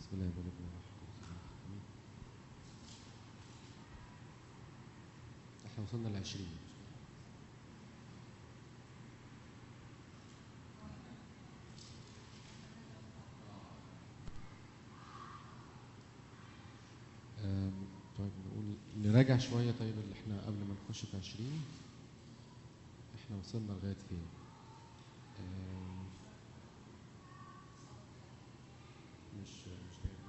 بسم الله والابن والروح القدس آمين. احنا وصلنا ل 20 آم، طيب نقول نراجع شوية طيب اللي احنا قبل ما نخش في 20 احنا وصلنا لغاية فين؟ آم، مش مش جايب.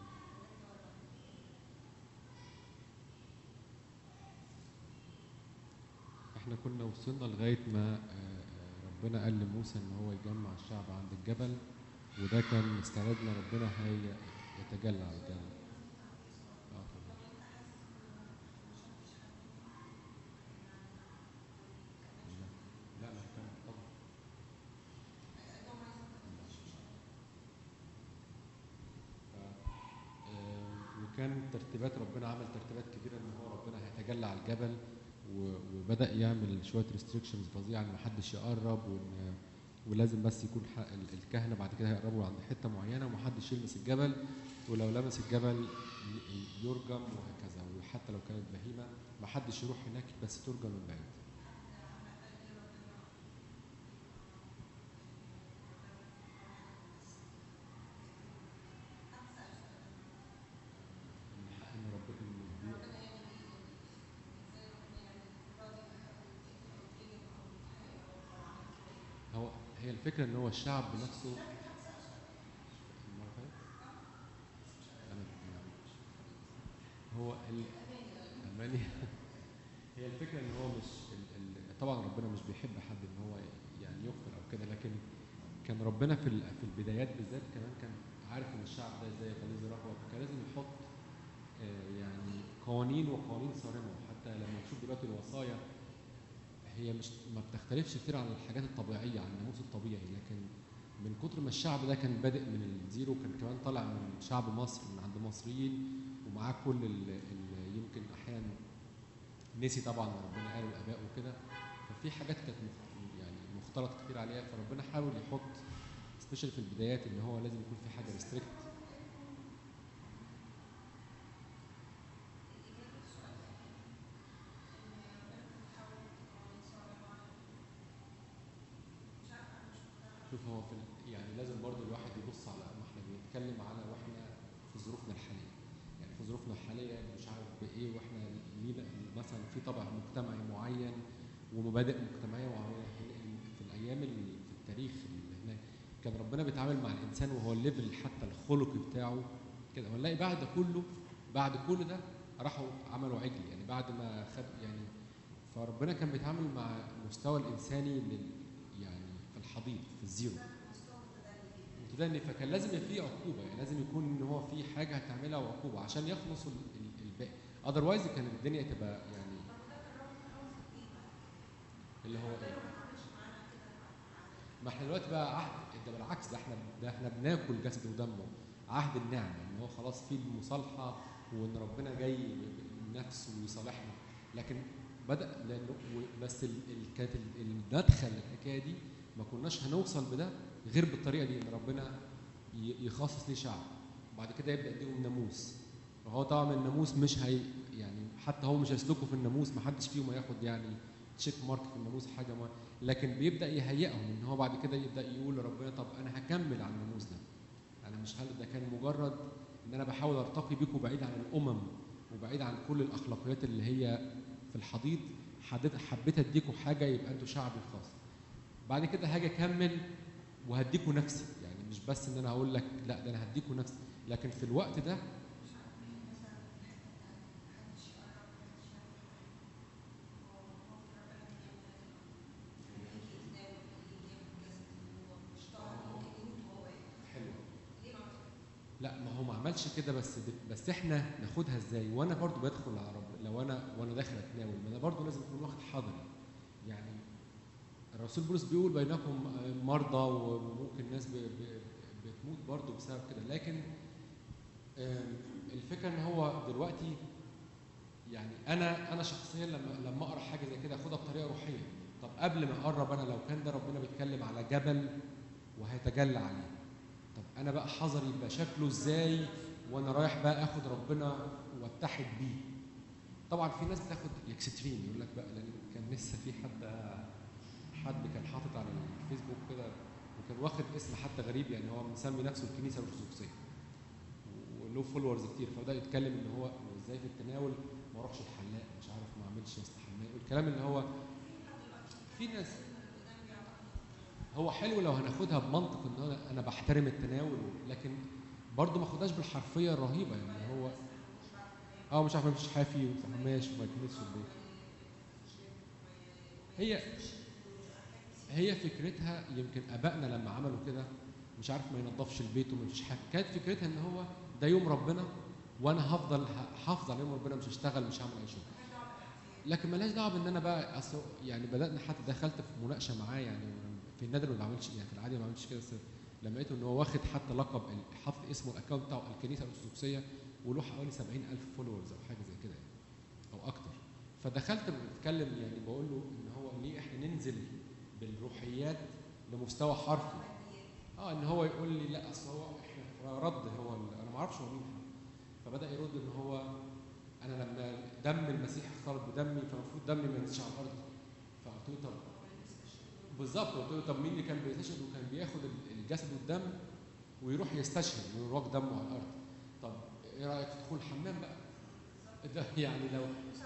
احنا كنا وصلنا لغاية ما آه، آه، ربنا قال لموسى ان هو يجمع الشعب عند الجبل وده كان استعدادنا ربنا هي يتجلى على الجبل اه طبعا لا لا كان طبعا آه، وكان ترتيبات ربنا عمل ترتيبات كبيره ان هو ربنا هيتجلى على الجبل و- وبدا يعمل شويه ريستريكشنز فظيعه ان محدش يقرب وان ولازم بس يكون ح- ال- الكهنه بعد كده هيقربوا عند حته معينه ومحدش يلمس الجبل ولو لمس الجبل ي- ي- يرجم وهكذا وحتى لو كانت بهيمه محدش يروح هناك بس ترجم من بعيد ان ربنا إن هو هي الفكره ان هو الشعب بنفسه المرة اللي فاتت؟ أنا- أنا- هو ال- المانيا هي الفكره ان هو مش ال... ال... طبعا ربنا مش بيحب حد ان هو يعني يغفر او كده لكن كان ربنا في ال... في البدايات بالذات كمان كان عارف ان الشعب ده ازاي غليظ رهوه فكان لازم يحط آه، يعني قوانين وقوانين صارمه حتى لما تشوف دلوقتي الوصايا هي مش ما بتختلفش كتير عن الحاجات الطبيعيه عن الناموس الطبيعي لكن من كتر ما الشعب ده كان بادئ من الزيرو كان كمان طالع من شعب مصر من عند مصريين ومعاه كل ال ال يمكن احيانا نسي طبعا ربنا قال الاباء وكده ففي حاجات كانت مخ- يعني مختلط كتير عليها فربنا حاول يحط سبيشال في البدايات ان هو لازم يكون في حاجه ريستريكت شوف هو في ال- يعني لازم برضو الواحد يبص على ما احنا بنتكلم على واحنا في ظروفنا الحاليه يعني في ظروفنا الحاليه مش عارف بايه واحنا لينا مثلا في طبع مجتمعي معين ومبادئ مجتمعيه معينه في الايام اللي في التاريخ اللي هناك كان ربنا بيتعامل مع الانسان وهو الليفل حتى الخلقي بتاعه كده ونلاقي بعد كله بعد كل ده راحوا عملوا عجل يعني بعد ما خد يعني فربنا كان بيتعامل مع المستوى الانساني لل يعني في الحضيض في الزيرو متدني فكان لازم يبقى فيه عقوبه يعني لازم يكون ان هو في حاجه هتعملها وعقوبه عشان يخلصوا ال- ال- الباقي اذروايز كان الدنيا تبقى يعني اللي هو ايه ما احنا دلوقتي بقى عهد ده بالعكس ده احنا ده احنا بناكل جسد ودمه عهد النعمه ان هو خلاص في المصالحه وان ربنا جاي بنفسه ويصالحنا لكن بدا لانه و- بس ال- ال- كانت ال- المدخل للحكايه دي ما كناش هنوصل بده غير بالطريقه دي ان ربنا ي- يخصص ليه شعب وبعد كده يبدا يديهم ناموس فهو طبعا الناموس مش هي يعني حتى هو مش هيسلكوا في الناموس ما حدش فيهم هياخد يعني تشيك مارك في الناموس حاجه ما لكن بيبدا يهيئهم ان هو بعد كده يبدا يقول لربنا طب انا هكمل على الناموس ده انا مش هل ده كان مجرد ان انا بحاول ارتقي بيكم بعيد عن الامم وبعيد عن كل الاخلاقيات اللي هي في الحضيض حدد حبيت اديكم حاجه يبقى انتوا شعبي الخاص بعد كده هاجي اكمل وهديكوا نفسي يعني مش بس ان انا هقول لك لا ده انا هديكوا نفسي لكن في الوقت ده حلو لا ما هو ما عملش كده بس بس احنا ناخدها ازاي وانا برضو بدخل على رب لو انا وانا داخل اتناول ما انا برضو لازم اكون واخد حذري يعني الرسول بولس بيقول بينكم مرضى وممكن ناس ب- ب- بتموت برضو بسبب كده لكن آم، الفكره ان هو دلوقتي يعني انا انا شخصيا لما لما اقرا حاجه زي كده اخدها بطريقه روحيه طب قبل ما اقرب انا لو كان ده ربنا بيتكلم على جبل وهيتجلى عليه طب انا بقى حذري يبقى شكله ازاي وانا رايح بقى اخد ربنا واتحد بيه طبعا في ناس بتاخد اكستريم يقول لك بقى لان كان لسه في حد حد كان حاطط على الفيسبوك كده وكان واخد اسم حتى غريب يعني هو مسمي نفسه الكنيسه الارثوذكسيه وله فولورز كتير فبدا يتكلم ان هو ازاي في التناول ما اروحش الحلاق مش عارف ما اعملش استحمام والكلام اللي هو في ناس هو حلو لو هناخدها بمنطق ان انا انا بحترم التناول لكن برضه ما اخدهاش بالحرفيه الرهيبه يعني هو اه مش عارف مش حافي وما يستحماش وما يكنسش البيت هي هي فكرتها يمكن ابائنا لما عملوا كده مش عارف ما ينظفش البيت وما فيش حاجه كانت فكرتها ان هو ده يوم ربنا وانا هفضل هحافظ على يوم ربنا مش هشتغل مش هعمل اي شغل لكن ملهاش دعوه بان انا بقى اصل يعني بدانا حتى دخلت في مناقشه معاه يعني في النادر ما بعملش يعني في العادي ما بعملش كده بس لما لقيته ان هو واخد حتى لقب حاطط اسمه الاكونت بتاعه الكنيسه الارثوذكسيه وله حوالي 70000 فولورز او حاجه زي كده يعني او اكتر فدخلت بنتكلم يعني بقول له ان هو ليه احنا ننزل بالروحيات لمستوى حرفي اه ان هو يقول لي لا اصل هو احنا رد هو انا ما اعرفش هو مين فبدا يرد ان هو انا لما دم المسيح اختلط بدمي فالمفروض دمي ما ينزلش على الارض فقلت له طب بالظبط قلت له طب مين اللي كان بيستشهد وكان بياخد الجسد والدم ويروح يستشهد ويروح دمه على الارض طب ايه رايك في دخول الحمام بقى ده يعني لو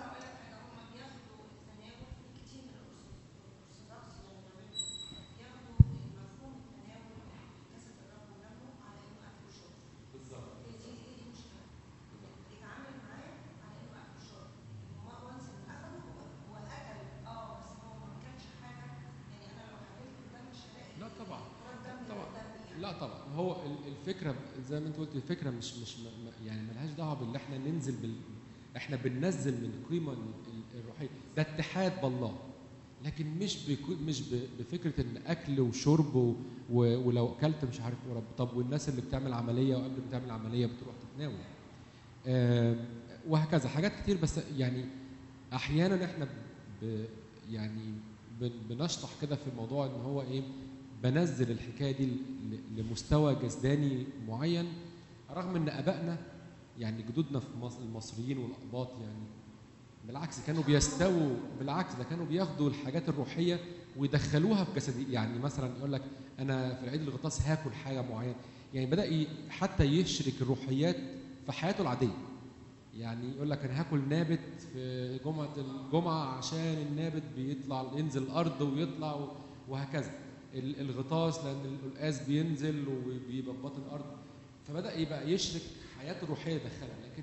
لا طبعا هو الفكره زي ما انت قلت الفكره مش مش يعني ملهاش دعوه باللي احنا ننزل بال احنا بننزل من القيمه الروحيه ده اتحاد بالله لكن مش بكو مش بفكره ان اكل وشرب و... ولو اكلت مش عارف ورب طب والناس اللي بتعمل عمليه وقبل ما تعمل عمليه بتروح تتناول آه وهكذا حاجات كتير بس يعني احيانا احنا ب... يعني بنشطح كده في الموضوع ان هو ايه بنزل الحكايه دي لمستوى جسداني معين رغم ان ابائنا يعني جدودنا في مصر المصريين والاقباط يعني بالعكس كانوا بيستووا بالعكس ده كانوا بياخدوا الحاجات الروحيه ويدخلوها في جسدي يعني مثلا يقول لك انا في العيد الغطاس هاكل حاجه معينه يعني بدا حتى يشرك الروحيات في حياته العاديه يعني يقول لك انا هاكل نابت في جمعه الجمعه عشان النابت بيطلع ينزل الارض ويطلع وهكذا الغطاس لان القلقاس بينزل وبيبقى بطن الارض فبدا يبقى يشرك حياته الروحيه يدخلها لكن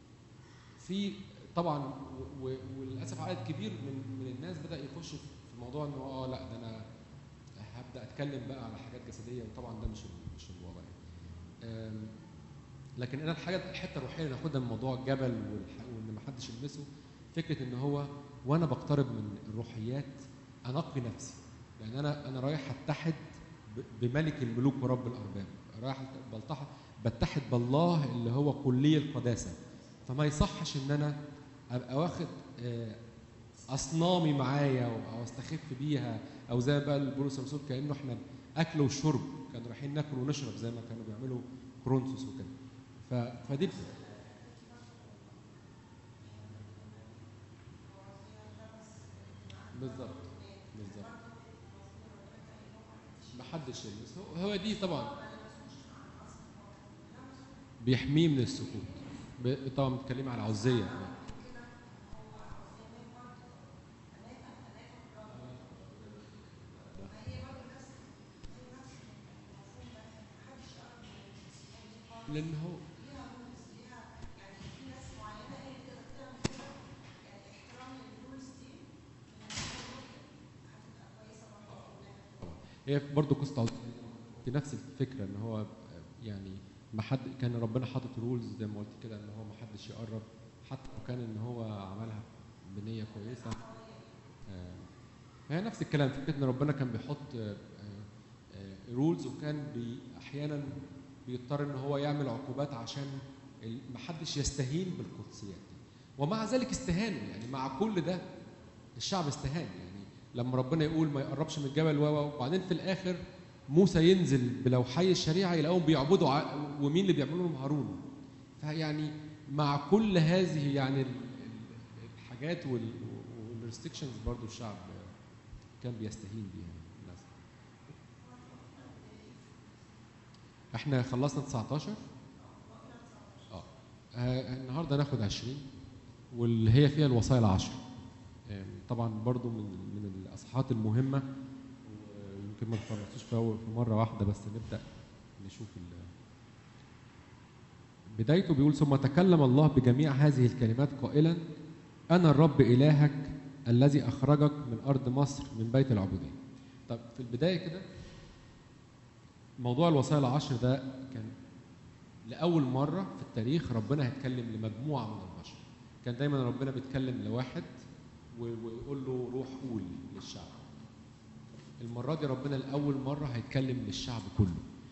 في طبعا وللاسف عدد كبير من من الناس بدا يخش في موضوع انه اه لا ده انا هبدا اتكلم بقى على حاجات جسديه وطبعا ده مش مش الوضع يعني. لكن انا الحاجه الحته الروحيه اللي ناخدها من موضوع الجبل وان ما حدش يلمسه فكره ان هو وانا بقترب من الروحيات انقي نفسي لان انا انا رايح اتحد بملك الملوك ورب الارباب رايح بلتحد بتحد بالله اللي هو كلي القداسه فما يصحش ان انا ابقى واخد اصنامي معايا او استخف بيها او زي بقى البولس الرسول كانه احنا اكل وشرب كانوا رايحين ناكل ونشرب زي ما كانوا بيعملوا كورنثوس وكده فدي بالظبط بالظبط محدش يلمس هو دي طبعا بيحميه من السكوت طبعا بتكلمي على العزيه لان هو هي برضه قصه في نفس الفكره ان هو يعني ما حد كان ربنا حاطط رولز زي ما قلت كده ان هو ما حدش يقرب حتى لو كان ان هو عملها بنيه كويسه هي نفس الكلام فكره ان ربنا كان بيحط رولز وكان بي احيانا بيضطر ان هو يعمل عقوبات عشان ما حدش يستهين بالقدسيات دي ومع ذلك استهانوا يعني مع كل ده الشعب استهان يعني لما ربنا يقول ما يقربش من الجبل وبعدين في الاخر موسى ينزل بلوحي الشريعه يلاقوهم بيعبدوا ع... ومين اللي بيعملوا لهم هارون فيعني مع كل هذه يعني ال- ال- الحاجات والريستكشنز برضو الشعب كان بيستهين بيها للأسف. احنا خلصنا 19 اه آه، النهارده ناخد 20 واللي هي فيها الوصايا العشر آه، طبعا برضو من من الاصحاحات المهمه ويمكن ما نخلصوش في أول- في مره واحده بس نبدا نشوف ال- بدايته بيقول ثم تكلم الله بجميع هذه الكلمات قائلا انا الرب الهك الذي اخرجك من ارض مصر من بيت العبوديه طب في البدايه كده موضوع الوصايا العشر ده كان لاول مره في التاريخ ربنا هيتكلم لمجموعه من البشر كان دايما ربنا بيتكلم لواحد و- ويقول له روح قول للشعب المره دي ربنا لاول مره هيتكلم للشعب كله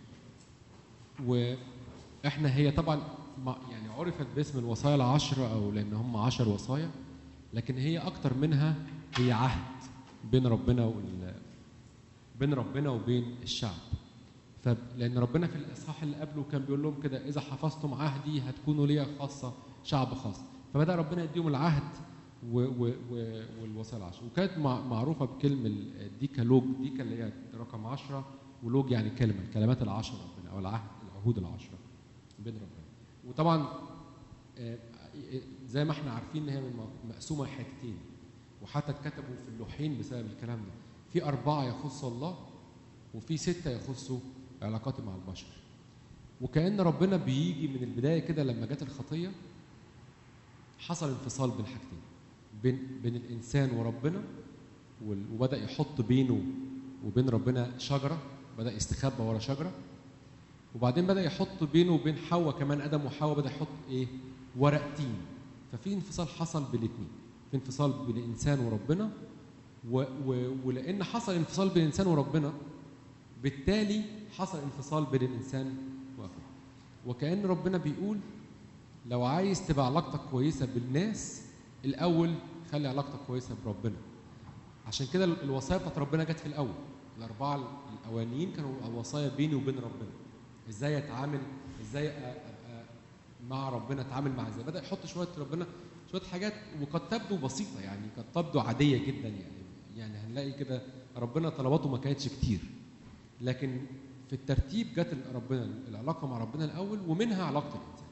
واحنا هي طبعا ما- يعني عرفت باسم الوصايا العشرة او لان هم عشر وصايا لكن هي اكتر منها هي عهد بين ربنا وال بين ربنا وبين الشعب فلان ربنا في الاصحاح اللي قبله كان بيقول لهم كده اذا حفظتم عهدي هتكونوا ليا خاصه شعب خاص فبدا ربنا يديهم العهد و و و والوصايا العشر وكانت مع معروفه بكلمه الديكالوج ديكا اللي هي رقم 10 ولوج يعني كلمه الكلمات العشره ربنا او العهد العهود العشره بين ربنا وطبعا آه، زي ما احنا عارفين ان هي مقسومه لحاجتين وحتى اتكتبوا في اللوحين بسبب الكلام ده في اربعه يخص الله وفي سته يخصوا علاقاتي مع البشر وكأن ربنا بيجي من البدايه كده لما جت الخطيه حصل انفصال بين حاجتين بين بين الانسان وربنا وال- وبدا يحط بينه وبين ربنا شجره بدا يستخبى ورا شجره وبعدين بدا يحط بينه وبين حواء كمان ادم وحواء بدا يحط ايه ورق تين ففي انفصال حصل بين الاثنين في انفصال بين الانسان وربنا و و ولان حصل انفصال بين الانسان وربنا بالتالي حصل انفصال بين الانسان واخوه وكان ربنا بيقول لو عايز تبقى علاقتك كويسه بالناس الاول خلي علاقتك كويسه بربنا عشان كده الوصايا بتاعت ربنا جت في الاول الاربعه الاولانيين كانوا وصايا بيني وبين ربنا ازاي اتعامل ازاي ابقى مع ربنا اتعامل مع ازاي بدا يحط شويه ربنا شويه حاجات وقد تبدو بسيطه يعني قد تبدو عاديه جدا يعني يعني هنلاقي كده ربنا طلباته ما كانتش كتير لكن في الترتيب جت ربنا العلاقه مع ربنا الاول ومنها علاقه الانسان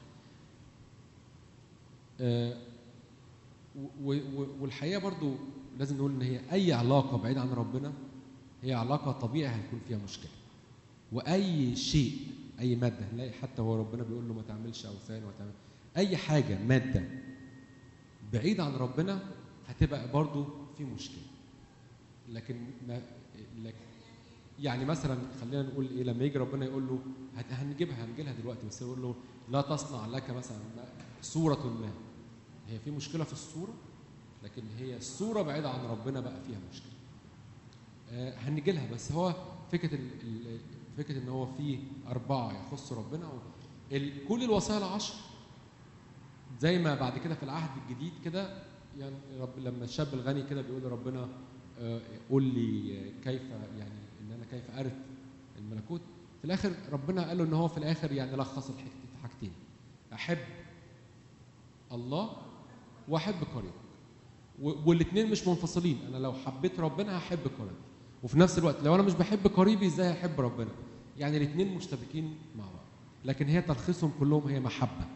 آه، و- و- والحقيقه برضو لازم نقول ان هي اي علاقه بعيده عن ربنا هي علاقه طبيعي هيكون فيها مشكله واي شيء اي ماده هنلاقي حتى هو ربنا بيقول له ما تعملش اوثان وتعمل اي حاجه ماده بعيده عن ربنا هتبقى برضو في مشكله لكن ما لكن يعني مثلا خلينا نقول ايه لما يجي ربنا يقول له هت- هنجيبها هنجيلها دلوقتي بس يقول له لا تصنع لك مثلا ما- صوره ما هي في مشكله في الصوره لكن هي الصوره بعيده عن ربنا بقى فيها مشكله آه، هنجي لها بس هو فكره ال- ال- فكره ان هو في اربعه يخص ربنا و- ال- كل الوصايا العشر زي ما بعد كده في العهد الجديد كده يعني رب لما الشاب الغني كده بيقول لربنا آه، قول لي كيف يعني ان انا كيف ارث الملكوت في الاخر ربنا قال له ان هو في الاخر يعني لخص الحاجت- الحاجتين احب الله واحب قريبك والاثنين مش منفصلين انا لو حبيت ربنا هحب قريبي وفي نفس الوقت لو انا مش بحب قريبي ازاي هحب ربنا يعني الاثنين مشتبكين مع بعض لكن هي تلخيصهم كلهم هي محبه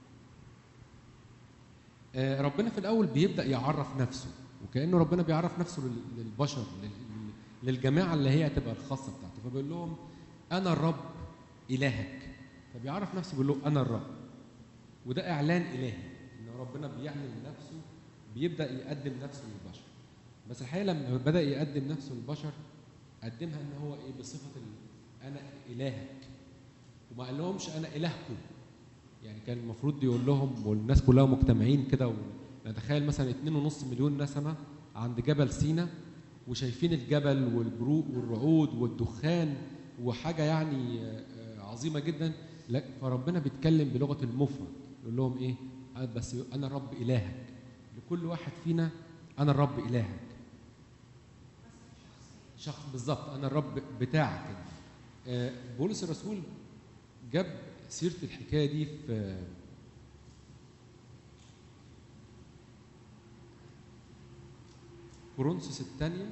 آه، ربنا في الاول بيبدا يعرف نفسه وكانه ربنا بيعرف نفسه لل- للبشر لل- للجماعه اللي هي هتبقى الخاصه بتاعته فبيقول لهم انا الرب الهك فبيعرف نفسه بيقول له انا الرب وده اعلان الهي ان ربنا بيعلن نفسه بيبدا يقدم نفسه للبشر بس الحقيقه لما بدا يقدم نفسه للبشر قدمها ان هو ايه بصفه ال- انا الهك وما قال لهمش انا الهكم يعني كان المفروض يقول لهم والناس كلها مجتمعين كده ونتخيل مثلا 2.5 مليون نسمه عند جبل سينا وشايفين الجبل والبروق والرعود والدخان وحاجه يعني آه، آه، عظيمه جدا لا فربنا بيتكلم بلغه المفرد يقول لهم ايه آه، بس انا الرب الهك لكل واحد فينا انا الرب الهك شخص بالظبط انا الرب بتاعك انت. آه، بولس الرسول جاب سيره الحكايه دي في كورنثوس الثانيه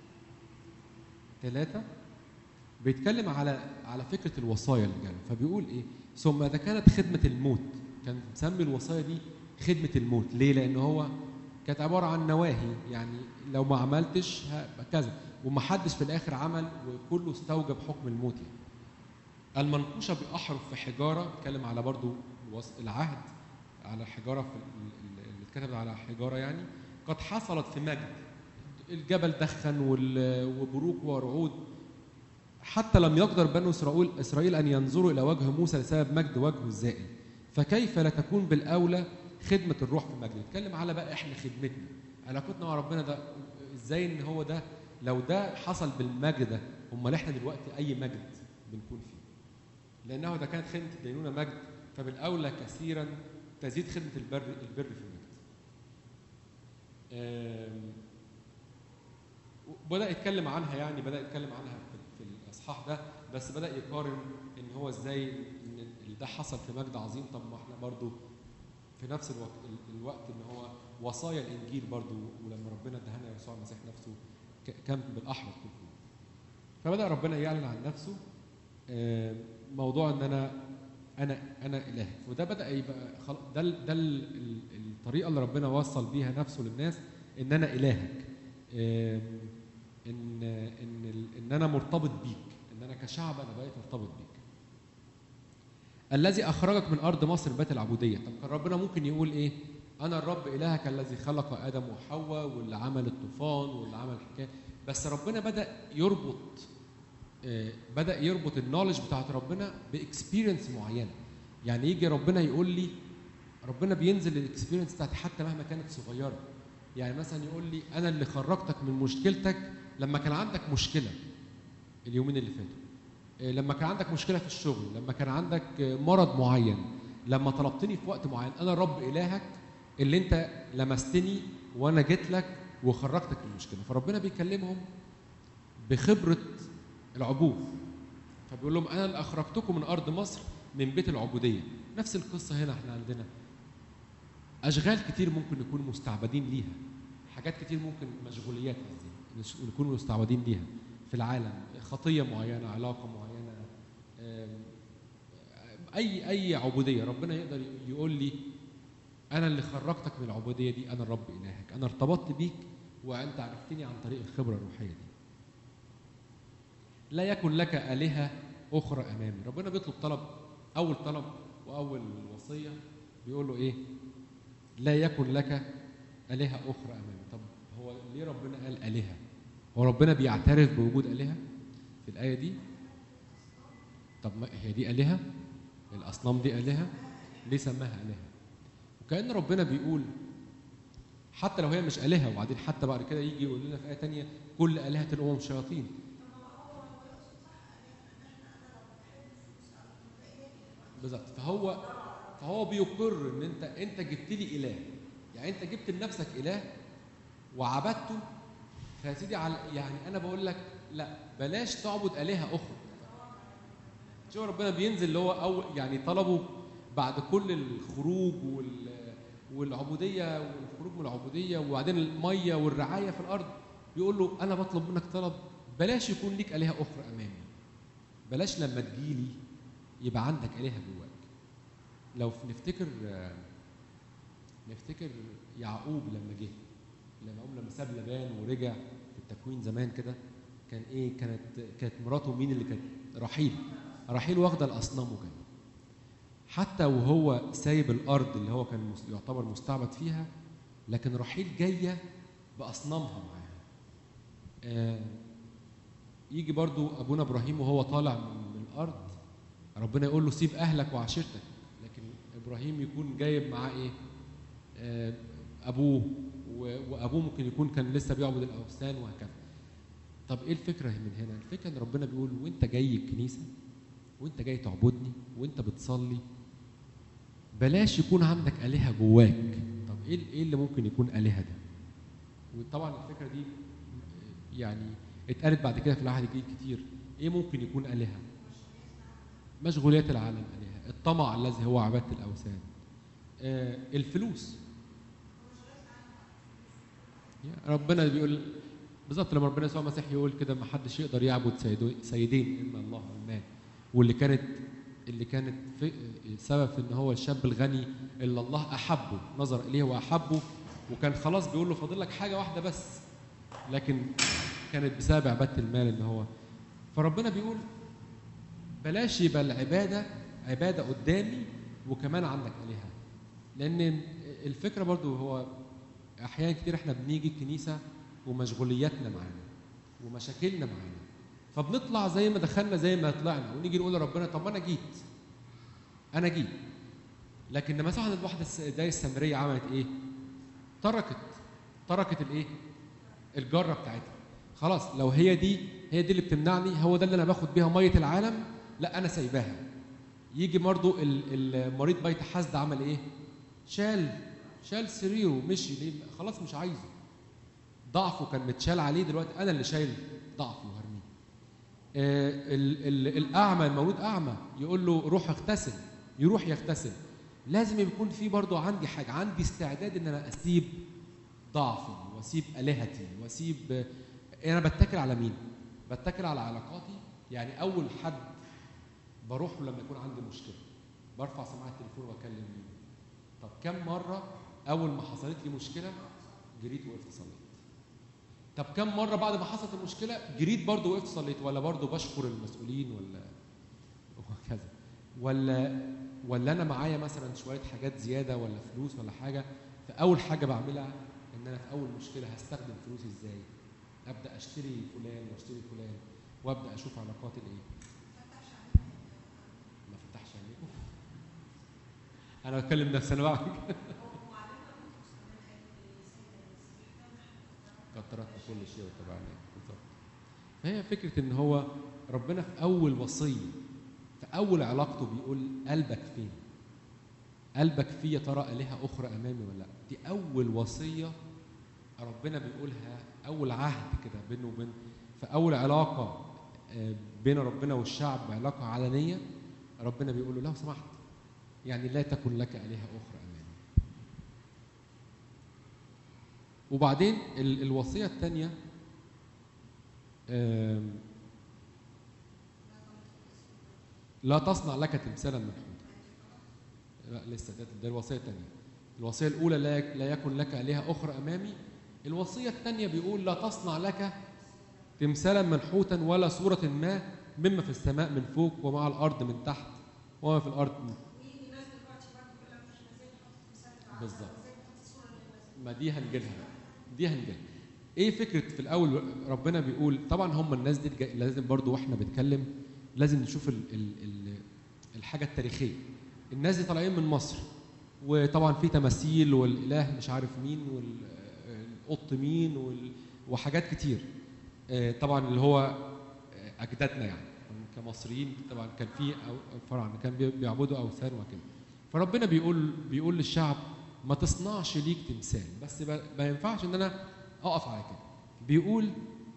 ثلاثة بيتكلم على على فكره الوصايا اللي جايه فبيقول ايه ثم اذا كانت خدمه الموت كان مسمي الوصايا دي خدمه الموت ليه لان هو كانت عباره عن نواهي يعني لو ما عملتش هبقى كذا ومحدش في الاخر عمل وكله استوجب حكم الموت يعني المنقوشه باحرف في حجاره بيتكلم على برضو وص- العهد على حجاره في ال- ال- اللي اتكتبت على حجاره يعني قد حصلت في مجد الجبل دخن وال- وبروق ورعود حتى لم يقدر بنو اسرائيل اسرائيل ان ينظروا الى وجه موسى لسبب مجد وجهه الزائل فكيف لا تكون بالاولى خدمه الروح في المجد نتكلم على بقى احنا خدمتنا علاقتنا مع ربنا ده ازاي ان هو ده لو ده حصل بالمجد ده امال احنا دلوقتي اي مجد بنكون فيه لانه اذا كانت خدمه الدينونه مجد فبالاولى كثيرا تزيد خدمه البر البر في المجد آم، وبدا يتكلم عنها يعني بدا يتكلم عنها في, في الاصحاح ده بس بدا يقارن ان هو ازاي ان ده حصل في مجد عظيم طب ما احنا برضو في نفس الوقت الوقت ان هو وصايا الانجيل برضو ولما ربنا ادهنا يسوع المسيح نفسه ك- كان بالاحرف كله فبدا ربنا يعلن عن نفسه آه، موضوع ان انا انا انا اله وده بدا يبقى خلاص ده ال- ده ال- ال- الطريقه اللي ربنا وصل بيها نفسه للناس ان انا الهك آم، ان ان ال- ان انا مرتبط بيك ان انا كشعب انا بقيت مرتبط بيك الذي اخرجك من ارض مصر بيت العبوديه طب كان ربنا ممكن يقول ايه انا الرب الهك الذي خلق ادم وحواء واللي عمل الطوفان واللي عمل الحكايه بس ربنا بدا يربط آه، بدا يربط النولج بتاعت ربنا باكسبيرينس معينه يعني يجي ربنا يقول لي ربنا بينزل الاكسبيرينس بتاعتي حتى مهما كانت صغيره يعني مثلا يقول لي انا اللي خرجتك من مشكلتك لما كان عندك مشكله اليومين اللي فاتوا آه، لما كان عندك مشكله في الشغل لما كان عندك آه، مرض معين لما طلبتني في وقت معين انا رب الهك اللي انت لمستني وانا جيت لك وخرجتك من المشكله فربنا بيكلمهم بخبره العبور فبيقول لهم انا اللي اخرجتكم من ارض مصر من بيت العبوديه نفس القصه هنا احنا عندنا اشغال كتير ممكن نكون مستعبدين ليها حاجات كتير ممكن مشغوليات قصدي مش- نكون مستعبدين ليها في العالم خطيه معينه علاقه معينه آم، اي اي عبوديه ربنا يقدر يقول لي انا اللي خرجتك من العبوديه دي انا الرب الهك انا ارتبطت بيك وانت عرفتني عن طريق الخبره الروحيه دي لا يكن لك آلهة أخرى أمامي ربنا بيطلب طلب أول طلب وأول وصية بيقول له إيه لا يكن لك آلهة أخرى أمامي طب هو ليه ربنا قال آلهة هو ربنا بيعترف بوجود آلهة في الآية دي طب ما هي دي آلهة الأصنام دي آلهة ليه سماها آلهة وكأن ربنا بيقول حتى لو هي مش آلهة وبعدين حتى بعد كده يجي يقول لنا في آية تانية كل آلهة الأمم شياطين بالظبط فهو فهو بيقر ان انت انت جبت لي اله يعني انت جبت لنفسك اله وعبدته فيا سيدي على يعني انا بقول لك لا بلاش تعبد الهه اخرى شوف ربنا بينزل اللي هو أول يعني طلبه بعد كل الخروج وال والعبوديه والخروج من العبوديه وبعدين الميه والرعايه في الارض بيقول له انا بطلب منك طلب بلاش يكون ليك الهه اخرى امامي بلاش لما تجيلي يبقى عندك آلهة جواك لو نفتكر نفتكر يعقوب لما جه لما يعقوب لما ساب لبان ورجع في التكوين زمان كده كان ايه كانت كانت مراته مين اللي كانت رحيل رحيل واخده الاصنام وكده حتى وهو سايب الارض اللي هو كان مس- يعتبر مستعبد فيها لكن رحيل جايه باصنامها معاها آه يجي برضو ابونا ابراهيم وهو طالع من من الارض ربنا يقول له سيب اهلك وعشيرتك لكن ابراهيم يكون جايب معاه ايه آه، ابوه و- وابوه ممكن يكون كان لسه بيعبد الاوثان وهكذا طب ايه الفكره من هنا الفكره ان ربنا بيقول وانت جاي الكنيسه وانت جاي تعبدني وانت بتصلي بلاش يكون عندك الهه جواك طب ايه ايه اللي ممكن يكون الهه ده وطبعا الفكره دي يعني اتقالت بعد كده في العهد الجديد كتير ايه ممكن يكون الهه مشغوليات العالم الهه الطمع الذي هو عباده الاوثان آه الفلوس ربنا بيقول بالظبط لما ربنا يسوع المسيح يقول كده ما حدش يقدر يعبد سيدو- سيدين اما الله والمال واللي كانت اللي كانت في سبب في ان هو الشاب الغني اللي الله احبه نظر اليه واحبه وكان خلاص بيقول له فاضل لك حاجه واحده بس لكن كانت بسبب عباده المال ان هو فربنا بيقول بلاش يبقى العباده عباده قدامي وكمان عندك الهه لان الفكره برضو هو احيانا كتير احنا بنيجي الكنيسه ومشغولياتنا معانا ومشاكلنا معانا فبنطلع زي ما دخلنا زي ما طلعنا ونيجي نقول لربنا طب ما انا جيت انا جيت لكن مثلا الواحده الس- زي السامريه عملت ايه؟ تركت تركت الايه؟ الجره بتاعتها خلاص لو هي دي هي دي اللي بتمنعني هو ده اللي انا باخد بيها ميه العالم لا انا سايباها يجي برضو ال- المريض بيت حسد عمل ايه؟ شال شال سريره مشي ليه؟ خلاص مش عايزه ضعفه كان متشال عليه دلوقتي انا اللي شايل ضعفه وهرميه آه، ال- ال- الاعمى المولود اعمى يقول له روح اغتسل يروح يغتسل لازم يكون في برضو عندي حاجه عندي استعداد ان انا اسيب ضعفي واسيب الهتي واسيب آه، انا بتكل على مين بتكل على علاقاتي يعني اول حد بروح له لما يكون عندي مشكله برفع سماعه التليفون واكلم مين طب كم مره اول ما حصلت لي مشكله جريت وقفت صليت طب كم مره بعد ما حصلت المشكله جريت برضه وقفت صليت ولا برضه بشكر المسؤولين ولا وهكذا ولا ولا انا معايا مثلا شويه حاجات زياده ولا فلوس ولا حاجه فاول حاجه بعملها ان انا في اول مشكله هستخدم فلوسي ازاي ابدا اشتري فلان واشتري فلان وابدا اشوف علاقاتي الايه ما فتحش عينيكم انا بتكلم نفسي انا بعمل كده. قد تركنا كل شيء واتبعناه بالظبط فهي فكره ان هو ربنا في اول وصيه في اول علاقته بيقول قلبك فين قلبك فيه يا ترى الهه اخرى امامي ولا لا دي اول وصيه ربنا بيقولها اول عهد كده بينه وبين في اول علاقه آه، بين ربنا والشعب علاقه علنيه ربنا بيقول له لو سمحت يعني لا تكن لك الهه اخرى امامي وبعدين ال- الوصيه الثانيه لا تصنع لك تمثالا من حوت لا لسه ده, ده الوصيه الثانيه الوصيه الاولى لا يك- لا يكن لك الهه اخرى امامي الوصيه الثانيه بيقول لا تصنع لك تمثالا منحوتا ولا صوره ما مما في السماء من فوق ومع الارض من تحت وما في الارض من بالظبط ما دي هنجيلها بقى. دي هنجيلها ايه فكره في الاول ربنا بيقول طبعا هم الناس دي الج- لازم برضو واحنا بنتكلم لازم نشوف ال ال ال الحاجه التاريخيه الناس دي طالعين من مصر وطبعا في تماثيل والاله مش عارف مين والقط مين وال- وحاجات كتير آه، طبعا اللي هو آه، اجدادنا يعني كمصريين طبعا كان في أو- فراعنه كان بي- بيعبدوا اوثان وكده فربنا بيقول بيقول للشعب ما تصنعش ليك تمثال بس ب- ما ينفعش ان انا اقف على كده بيقول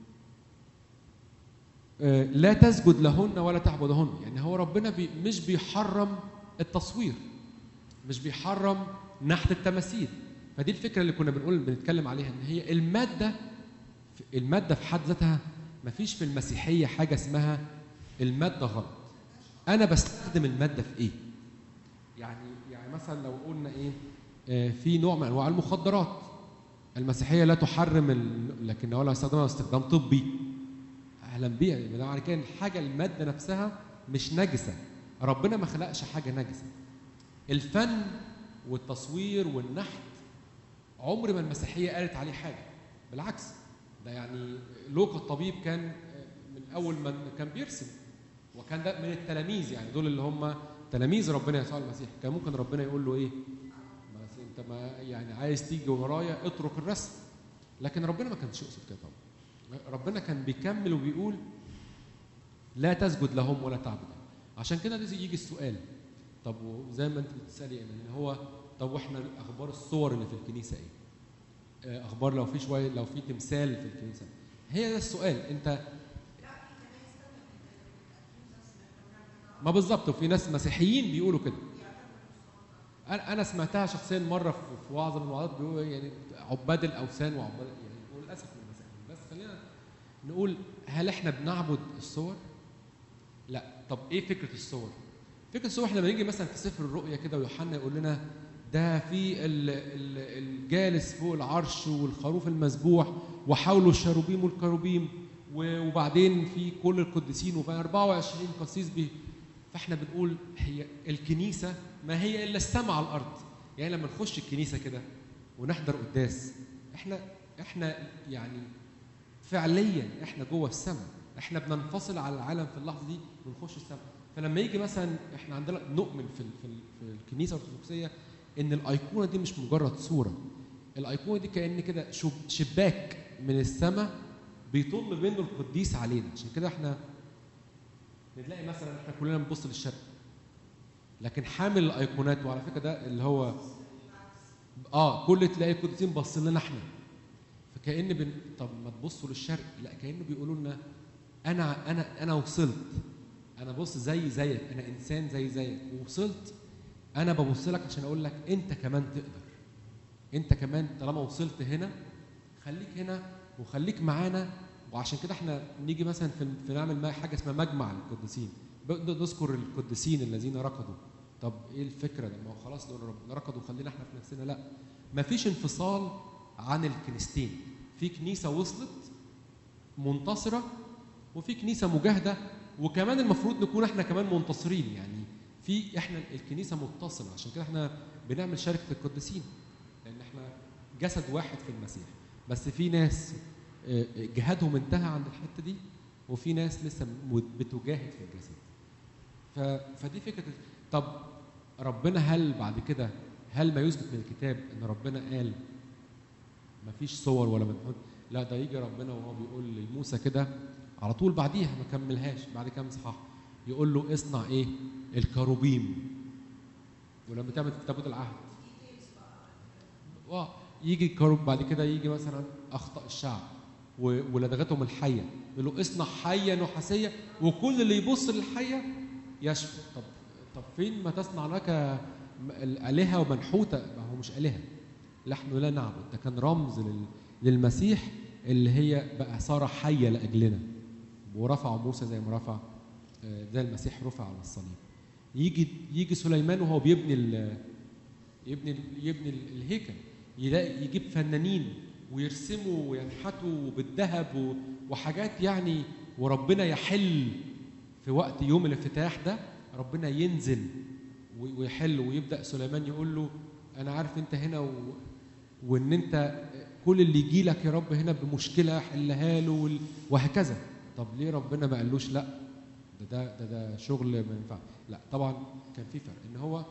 آه، لا تسجد لهن ولا تعبدهن يعني هو ربنا بي مش بيحرم التصوير مش بيحرم نحت التماثيل فدي الفكره اللي كنا بنقول بنتكلم عليها ان هي الماده الماده في حد ذاتها ما فيش في المسيحيه حاجه اسمها الماده غلط انا بستخدم الماده في ايه يعني يعني مثلا لو قلنا ايه آه، في نوع من انواع المخدرات المسيحيه لا تحرم ال... لكنها لا استخدامها استخدام طبي اهلا بيها يبقى معنى كده إن الحاجه الماده نفسها مش نجسه ربنا ما خلقش حاجه نجسه الفن والتصوير والنحت عمر ما المسيحيه قالت عليه حاجه بالعكس ده يعني لوقا الطبيب كان من اول ما كان بيرسم وكان ده من التلاميذ يعني دول اللي هم تلاميذ ربنا يسوع المسيح كان ممكن ربنا يقول له ايه بس انت ما يعني عايز تيجي ورايا اترك الرسم لكن ربنا ما كانش يقصد كده طبعا ربنا كان بيكمل وبيقول لا تسجد لهم ولا تعبدهم عشان كده لازم يجي السؤال طب وزي ما انت بتسالي ان هو طب واحنا اخبار الصور اللي في الكنيسه ايه؟ آه، اخبار لو في شويه لو في تمثال في الكنيسه هي ده السؤال انت ما بالظبط وفي ناس مسيحيين بيقولوا كده انا انا سمعتها شخصيا مره في في وعظه من الوعظات بيقولوا يعني عباد الاوثان وعباد يعني نقول هل احنا بنعبد الصور لا طب ايه فكره الصور فكره الصور احنا لما نيجي مثلا في سفر الرؤيا كده ويوحنا يقول لنا ده في ال- ال- الجالس فوق العرش والخروف المذبوح وحوله الشروبيم والكروبيم و- وبعدين في كل القديسين وفي 24 قسيس به فاحنا بنقول هي الكنيسه ما هي الا السماء على الارض يعني لما نخش الكنيسه كده ونحضر قداس احنا احنا يعني فعليا احنا جوه السماء احنا بننفصل على العالم في اللحظه دي ونخش السماء فلما يجي مثلا احنا عندنا نؤمن في ال- في, ال- في الكنيسه الارثوذكسيه ان الايقونه دي مش مجرد صوره الايقونه دي كان كده شب- شباك من السماء بيطل منه القديس علينا عشان كده احنا نلاقي مثلا احنا كلنا بنبص للشرق لكن حامل الايقونات وعلى فكره ده اللي هو اه كل تلاقي القديسين باصين لنا احنا فكأن بن... طب ما تبصوا للشرق لا كأنه بيقولوا لنا انا انا انا وصلت انا بص زي زيك انا انسان زي زيك ووصلت انا ببص لك عشان اقول لك انت كمان تقدر انت كمان طالما وصلت هنا خليك هنا وخليك معانا وعشان كده احنا نيجي مثلا في, في نعمل ما- حاجه اسمها مجمع للقديسين ب- نذكر القديسين الذين ركضوا طب ايه الفكره ده ما هو خلاص لو ربنا ركضوا خلينا احنا في نفسنا لا مفيش انفصال عن الكنيستين في كنيسه وصلت منتصره وفي كنيسه مجاهده وكمان المفروض نكون احنا كمان منتصرين يعني في احنا الكنيسه متصله عشان كده احنا بنعمل شركه القديسين لان احنا جسد واحد في المسيح بس في ناس آه، جهادهم انتهى عند الحته دي وفي ناس لسه م- بتجاهد في الجسد ف... فدي فكره طب ربنا هل بعد كده هل ما يثبت من الكتاب ان ربنا قال ما فيش صور ولا منحوت لا ده يجي ربنا وهو بيقول لموسى كده على طول بعديها ما كملهاش بعد كام اصحاح يقول له اصنع ايه الكروبيم ولما تعمل في تابوت العهد اه يجي الكروب بعد كده يجي مثلا اخطا الشعب و- ولدغتهم الحيه يقول له اصنع حيه نحاسيه وكل اللي يبص للحيه يشفى طب طب فين ما تصنع لك م- الالهه ومنحوته ما هو مش الهه نحن لا نعبد ده كان رمز لل- للمسيح اللي هي بقى صار حيه لاجلنا ورفعوا موسى زي ما رفع آه، زي المسيح رفع على الصليب يجي يجي سليمان وهو بيبني ال- يبني يبني ال- الهيكل يلاقي يجيب فنانين ويرسموا وينحتوا بالذهب و- وحاجات يعني وربنا يحل في وقت يوم الافتتاح ده ربنا ينزل و- ويحل ويبدا سليمان يقول له انا عارف انت هنا و... وان انت كل اللي يجي لك يا رب هنا بمشكله حلها له وال- وهكذا طب ليه ربنا ما قالوش لا ده ده ده, ده شغل ما ينفع لا طبعا كان في فرق ان هو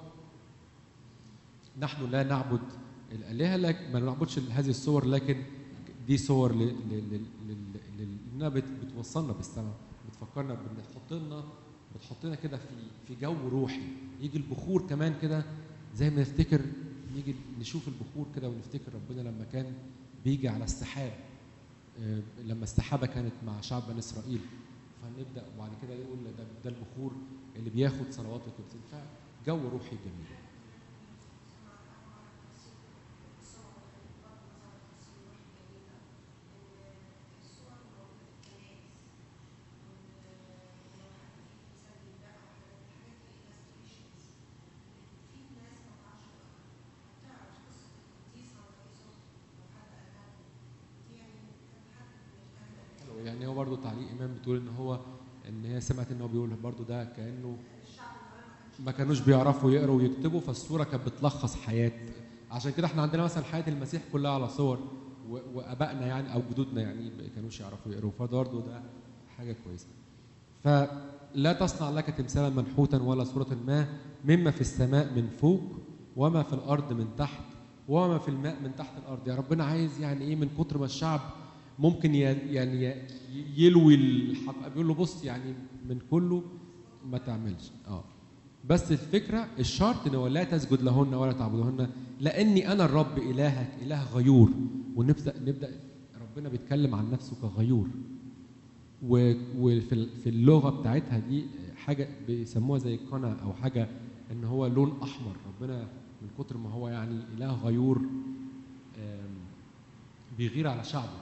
نحن لا نعبد الالهه لكن ما نعبدش هذه الصور لكن دي صور ل- ل- ل- ل- ل- انها بت- بتوصلنا بالسماء بتفكرنا بتحط لنا بتحط لنا كده في في جو روحي يجي البخور كمان كده زي ما نفتكر نيجي نشوف البخور كده ونفتكر ربنا لما كان بيجي على السحاب آه، لما السحابه كانت مع شعب بني اسرائيل فنبدا وبعد كده يقول ده ده البخور اللي بياخد صلوات القدسين فجو روحي جميل يعني هو برضه تعليق امام بتقول ان هو ان هي سمعت ان هو بيقول برضه ده كانه ما كانوش بيعرفوا يقروا ويكتبوا فالصوره كانت بتلخص حياه عشان كده احنا عندنا مثلا حياه المسيح كلها على صور و- وابائنا يعني او جدودنا يعني ما كانوش يعرفوا يقروا فبرضه ده حاجه كويسه فلا تصنع لك تمثالا منحوتا ولا صورة ما مما في السماء من فوق وما في الأرض من تحت وما في الماء من تحت الأرض يعني ربنا عايز يعني إيه من كتر ما الشعب ممكن ي- يعني ي- يلوي الحق بيقول له بص يعني من كله ما تعملش اه بس الفكرة الشرط إن هو لا تسجد لهن ولا تعبدهن لأني أنا الرب إلهك إله غيور ونبدأ نبدأ ربنا بيتكلم عن نفسه كغيور و- وفي ال- في اللغه بتاعتها دي حاجه بيسموها زي قنا او حاجه ان هو لون احمر ربنا من كتر ما هو يعني اله غيور آم، بيغير على شعبه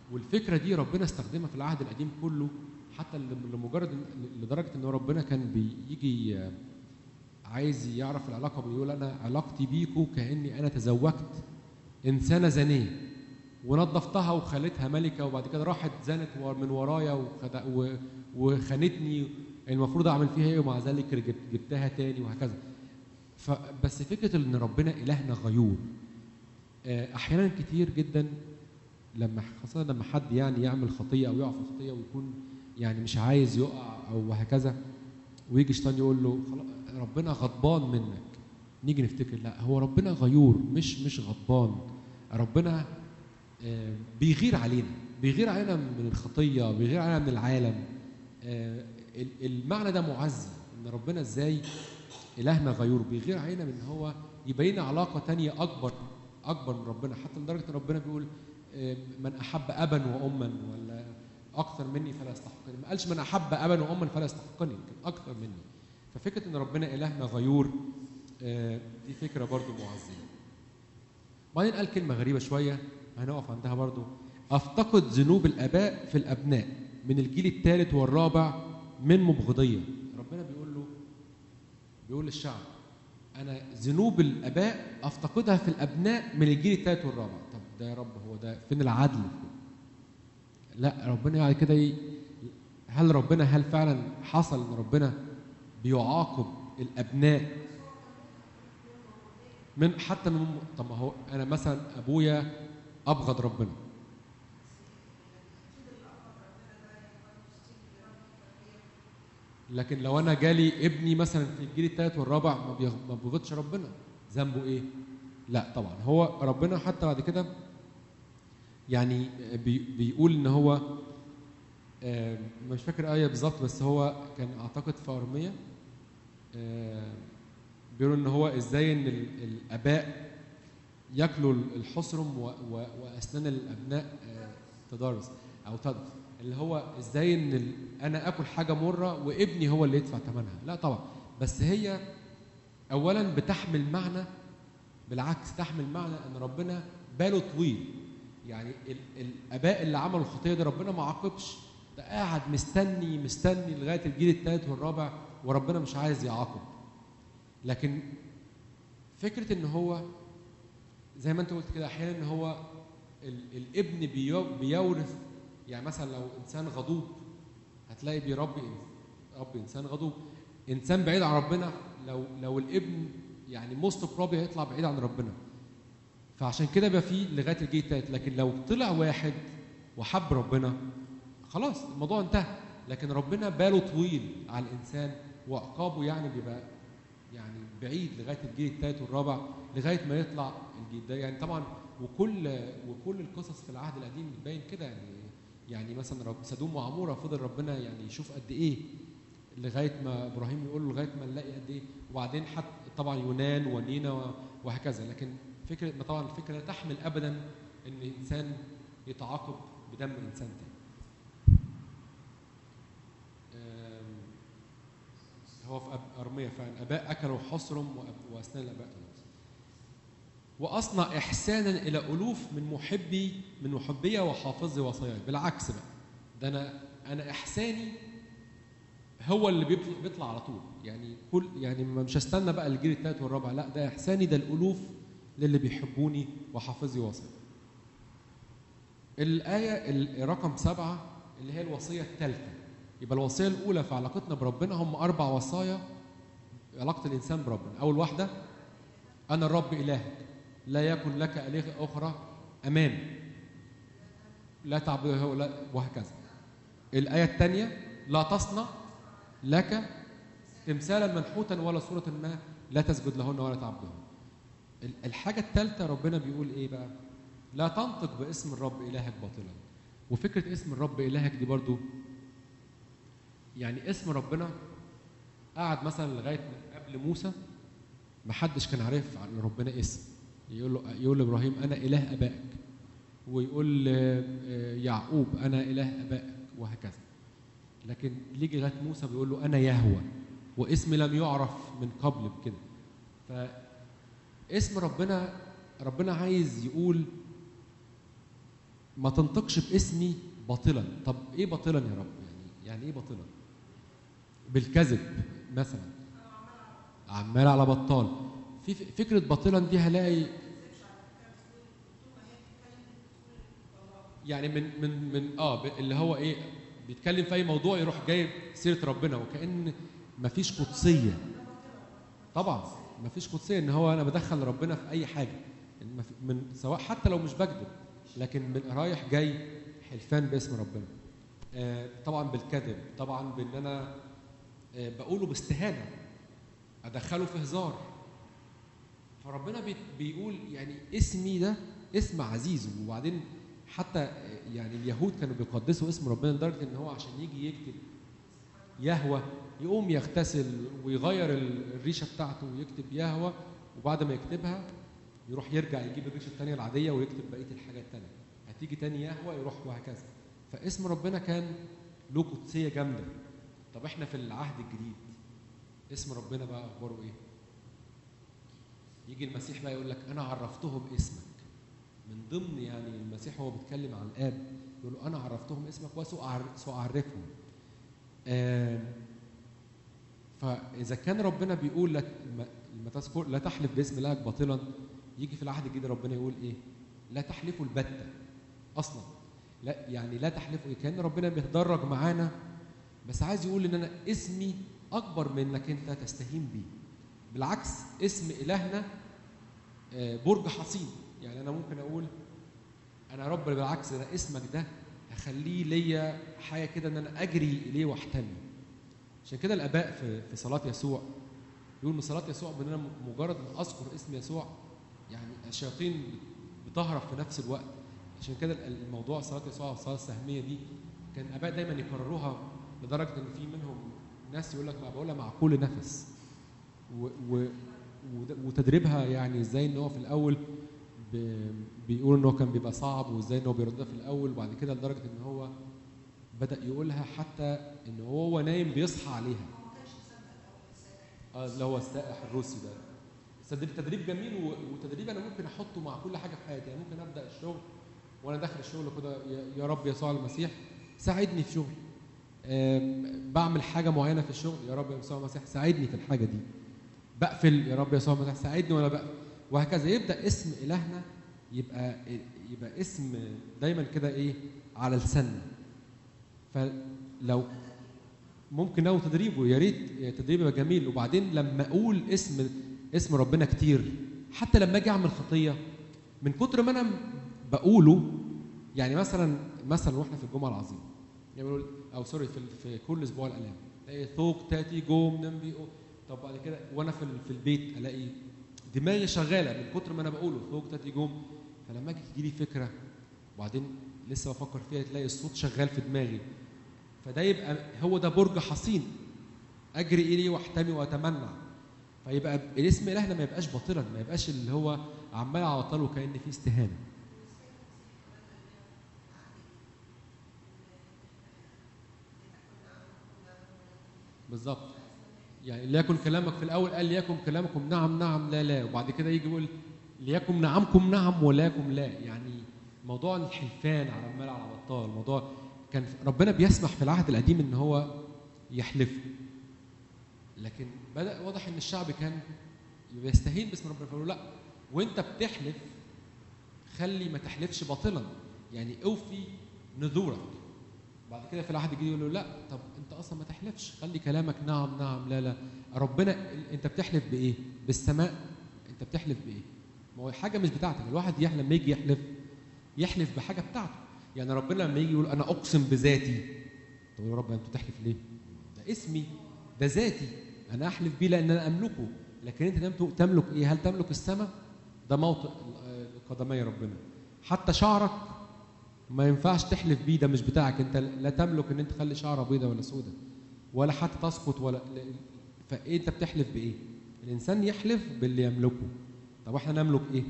والفكره دي ربنا استخدمها في العهد القديم كله حتى ل- لمجرد إن- لدرجه ان ربنا كان بيجي آه، عايز يعرف العلاقه بيقول انا علاقتي بيكوا كاني انا تزوجت انسانه زانيه ونظفتها وخلتها ملكه وبعد كده راحت زنت ور- من ورايا وخد- و- وخانتني المفروض اعمل فيها ايه ومع ذلك جبت- جبتها تاني وهكذا فبس فكره ان ربنا الهنا غيور آه، احيانا كتير جدا لما خاصه لما حد يعني يعمل خطيه او يقع في خطيه ويكون يعني مش عايز يقع او هكذا ويجي شيطان يقول له خلاص ربنا غضبان منك نيجي نفتكر لا هو ربنا غيور مش مش غضبان ربنا آه، بيغير علينا بيغير علينا من الخطيه بيغير علينا من العالم آه، ال- المعنى ده معزي ان ربنا ازاي الهنا غيور بيغير علينا من هو يبين لنا علاقه تانية اكبر اكبر من ربنا حتى لدرجه ان ربنا بيقول آه، من احب ابا واما ولا اكثر مني فلا يستحقني ما قالش من احب ابا واما فلا يستحقني يمكن اكثر مني ففكره ان ربنا الهنا غيور آه، دي فكره برضو معزيه بعدين قال كلمه غريبه شويه هنقف عندها برضو افتقد ذنوب الاباء في الابناء من الجيل الثالث والرابع من مبغضيه ربنا بيقول له بيقول للشعب انا ذنوب الاباء افتقدها في الابناء من الجيل الثالث والرابع طب ده يا رب هو ده فين العدل في كده؟ لا ربنا يعني كده ي- هل ربنا هل فعلا حصل ان ربنا بيعاقب الابناء من حتى من طب ما هو انا مثلا ابويا ابغض ربنا لكن لو انا جالي ابني مثلا في الجيل الثالث والرابع ما بيغ- ما بيغضش ربنا ذنبه ايه؟ لا طبعا هو ربنا حتى بعد كده يعني بي بيقول ان هو آه، مش فاكر ايه بالظبط بس هو كان اعتقد في ارميه آه، بيقولوا ان هو ازاي ان ال- الاباء ياكلوا الحصرم و- و- واسنان الابناء آه، تدارس او تدرس اللي هو ازاي ان ال- انا اكل حاجه مره وابني هو اللي يدفع ثمنها لا طبعا بس هي اولا بتحمل معنى بالعكس تحمل معنى ان ربنا باله طويل يعني ال- الاباء اللي عملوا الخطيه دي ربنا ما عاقبش ده قاعد مستني مستني لغايه الجيل الثالث والرابع وربنا مش عايز يعاقب لكن فكره ان هو زي ما انت قلت كده احيانا ان هو ال- الابن بيو- بيورث يعني مثلا لو انسان غضوب هتلاقي بيربي إن- ربي انسان غضوب انسان بعيد عن ربنا لو لو الابن يعني موست بروبلي هيطلع بعيد عن ربنا فعشان كده بقى فيه لغايه الجيل التالت لكن لو طلع واحد وحب ربنا خلاص الموضوع انتهى لكن ربنا باله طويل على الانسان وعقابه يعني بيبقى يعني بعيد لغايه الجيل الثالث والرابع لغايه ما يطلع الجيل ده يعني طبعا وكل وكل القصص في العهد القديم بتبين كده يعني يعني مثلا رب سدوم وعموره فضل ربنا يعني يشوف قد ايه لغايه ما ابراهيم يقول له لغايه ما نلاقي قد ايه وبعدين حتى طبعا يونان ونينا وهكذا لكن فكره ما طبعا الفكره لا تحمل ابدا ان انسان يتعاقب بدم انسان تاني. آم، هو في أب- ارميه فعلا اباء اكلوا حصرم وأب- واسنان الاباء تنص. واصنع احسانا الى الوف من محبي من محبي وحافظي وصاياي بالعكس بقى ده انا انا احساني هو اللي بيطلع, بيطلع على طول يعني كل يعني ما- مش هستنى بقى الجيل الثالث والرابع لا ده احساني ده الالوف للي بيحبوني وحافظي وصاياي الآية ال- رقم سبعة اللي هي الوصية الثالثة يبقى الوصية الأولى في علاقتنا بربنا هم أربع وصايا علاقة الإنسان بربنا أول واحدة أنا الرب إلهك لا يكن لك آلهة أخرى أمام لا تعبده ولا وهكذا الآية الثانية لا تصنع لك تمثالا منحوتا ولا صورة ما لا تسجد لهن ولا تعبدهن ال- الحاجة الثالثة ربنا بيقول إيه بقى؟ لا تنطق باسم الرب إلهك باطلا وفكرة اسم الرب إلهك دي برضو يعني اسم ربنا قعد مثلا لغاية من قبل موسى ما حدش كان عارف عن ربنا اسم يقول له يقول لابراهيم انا اله ابائك ويقول آه، آه، يعقوب انا اله ابائك وهكذا لكن يجي لغايه موسى بيقول له انا يهوى واسمي لم يعرف من قبل بكده فاسم ربنا ربنا عايز يقول ما تنطقش باسمي باطلا طب ايه باطلا يا رب يعني يعني ايه باطلا بالكذب مثلا عمال على بطال في ف- فكره باطلا دي هلاقي يعني من من من اه ب- اللي هو ايه بيتكلم في اي موضوع يروح جايب سيره ربنا وكان مفيش قدسيه طبعا مفيش قدسيه ان هو انا بدخل ربنا في اي حاجه إن مف- من سواء حتى لو مش بكذب لكن من رايح جاي حلفان باسم ربنا آه، طبعا بالكذب طبعا بان انا آه، بقوله باستهانه ادخله في هزار فربنا بي- بيقول يعني اسمي ده اسم عزيز وبعدين حتى آه، يعني اليهود كانوا بيقدسوا اسم ربنا لدرجه ان هو عشان يجي يكتب يهوى يقوم يغتسل ويغير ال- الريشه بتاعته ويكتب يهوى وبعد ما يكتبها يروح يرجع يجيب الريشه الثانيه العاديه ويكتب بقيه الحاجات الثانيه هتيجي تاني يهوى يروح وهكذا فاسم ربنا كان له قدسيه جامده طب احنا في العهد الجديد اسم ربنا بقى اخباره ايه يجي المسيح بقى يقول لك انا عرفتهم اسمك من ضمن يعني المسيح هو بيتكلم عن الاب يقول له انا عرفتهم اسمك وساعرفهم آم، فاذا كان ربنا بيقول لك ما ما تذكر لا تحلف باسم الله باطلا يجي في العهد الجديد ربنا يقول ايه لا تحلفوا البتة اصلا لا يعني لا تحلفوا كان ربنا بيتدرج معانا بس عايز يقول ان انا اسمي اكبر من انك انت تستهين بيه بالعكس اسم الهنا آه، برج حصين يعني انا ممكن اقول انا يا رب بالعكس انا اسمك ده هخليه ليا حاجه كده ان انا اجري اليه واحتمي عشان كده الاباء في في صلاه يسوع يقول من صلاه يسوع ان انا مجرد ما اذكر اسم يسوع يعني الشياطين بتهرب في نفس الوقت عشان كده الموضوع صلاه يسوع والصلاه السهميه دي كان الاباء دايما يكرروها لدرجه ان في منهم ناس يقول لك ما بقولها مع كل نفس و و وده- وتدريبها يعني ازاي ان هو في الاول ب- بيقول ان هو كان بيبقى صعب وازاي ان هو بيردها في الاول وبعد كده لدرجه ان هو بدا يقولها حتى ان هو نايم بيصحى عليها اه اللي هو السائح الروسي ده تدريب تدريب جميل و- وتدريب انا ممكن احطه مع كل حاجه في حياتي يعني ممكن ابدا الشغل وانا داخل الشغل كده يا- يا رب يسوع المسيح ساعدني في شغلي آم، بعمل حاجه معينه في الشغل يا رب يسوع المسيح ساعدني في الحاجه دي بقفل يا رب يسوع المسيح ساعدني وانا بقفل وهكذا يبدا اسم الهنا يبقى يبقى اسم دايما كده ايه على لساننا فلو ممكن لو تدريبه يا ريت تدريب يبقى جميل وبعدين لما اقول اسم اسم ربنا كتير حتى لما اجي اعمل خطيه من كتر ما انا بقوله يعني مثلا مثلا واحنا في الجمعه العظيمه يعني بنقول او سوري في, في كل اسبوع الالام الاقي ثوق تاتي جوم نمبي أو. طب بعد كده وانا في, ال- في البيت الاقي دماغي شغاله من كتر ما انا بقوله ثوق تاتي جوم فلما اجي تجي لي فكره وبعدين لسه بفكر فيها تلاقي الصوت شغال في دماغي فده يبقى هو ده برج حصين اجري اليه واحتمي واتمنع فيبقى الاسم الهنا ما يبقاش باطلا ما يبقاش اللي هو عمال على بطال وكان فيه استهانه بالظبط يعني ليكن كلامك في الاول قال ليكن كلامكم نعم نعم لا لا وبعد كده يجي يقول ليكن نعمكم نعم ولكم لا يعني موضوع الحلفان على عمال على بطال موضوع كان ربنا بيسمح في العهد القديم ان هو يحلف لكن بدا واضح ان الشعب كان بيستهين باسم ربنا فقالوا لا وانت بتحلف خلي ما تحلفش باطلا يعني اوفي نذورك بعد كده في العهد الجديد يقول له لا طب انت اصلا ما تحلفش خلي كلامك نعم نعم لا لا ربنا انت بتحلف بايه بالسماء انت بتحلف بايه ما هو حاجه مش بتاعتك الواحد يحلم لما يجي يحلف يحلف بحاجه بتاعته يعني ربنا لما يجي يقول انا اقسم بذاتي طب يا رب انت تحلف ليه ده اسمي ده ذاتي انا احلف بيه لان انا املكه لكن انت تم- تملك ايه هل تملك السماء ده موطئ آه، قدمي ربنا حتى شعرك ما ينفعش تحلف بيه ده مش بتاعك انت لا تملك ان انت تخلي شعره بيضة ولا سودة ولا حتى تسقط ولا ل- فايه انت بتحلف بايه الانسان يحلف باللي يملكه طب احنا نملك ايه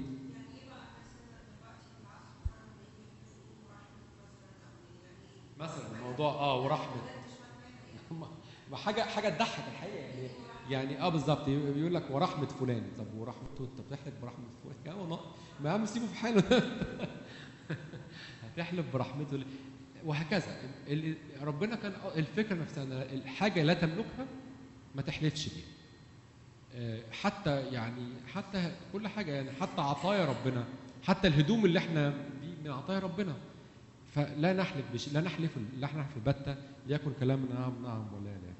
مثلا الموضوع اه ورحمه ما حاجه حاجه تضحك الحقيقه يعني يعني اه بالظبط بيقول لك ورحمه فلان طب ورحمته انت بتحلف برحمه فلان يا عم ما- ما يا عم سيبه في حاله تحلف برحمته وهكذا ال- ال- ربنا كان الفكره نفسها ان الحاجه لا تملكها ما تحلفش بيها آه، حتى يعني حتى كل حاجه يعني حتى عطايا ربنا حتى الهدوم اللي احنا دي من عطايا ربنا فلا نحلف بش لا نحلف لا نحلف البتة ليكن كلامنا نعم نعم ولا لا